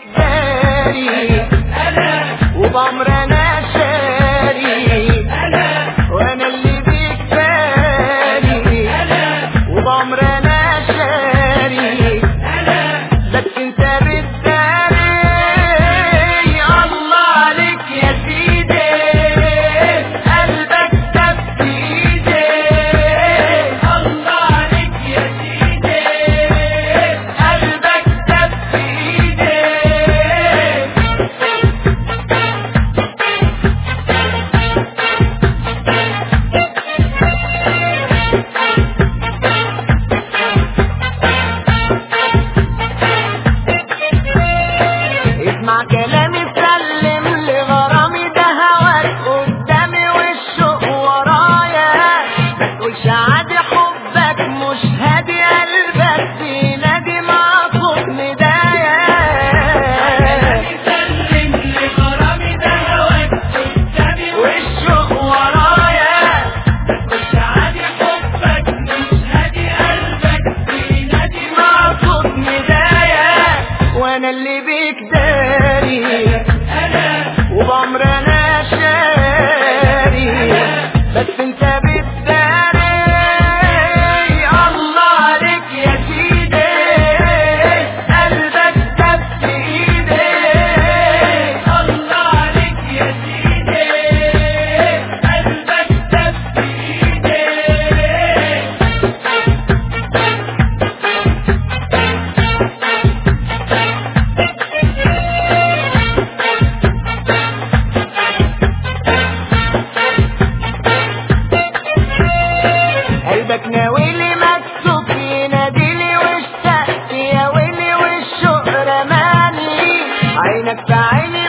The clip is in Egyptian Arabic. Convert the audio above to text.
داري وبعمر انا شاري وانا اللي بيك داري وبعمر انا شاري بس انت بتداري الله عليك يا سيدي قلبك دب في ايدي الله عليك يا سيدي قلبك دب في ايدي اسمع كلامي سلم لغرامي ده هواك قدامي والشوق ورايا ما تقولش عادي حبك مش هادي قلبك بينادي مع صوت ندايا سلم لغرامي ده هواك قدامي والشوق ورايا مش عادي حبك مش هادي قلبك بينادي مع صوت ندايا وانا اللي بيك داري انا وبعمر انا شاري بس انت بتداري الله عليك يا سيدي قلبك دب في ايدي الله عليك يا سيدي قلبك دب في ايدي قلبك ناويلي مكسوف يناديلي واشتقت يا ويلي والشوق رماني عينك في عيني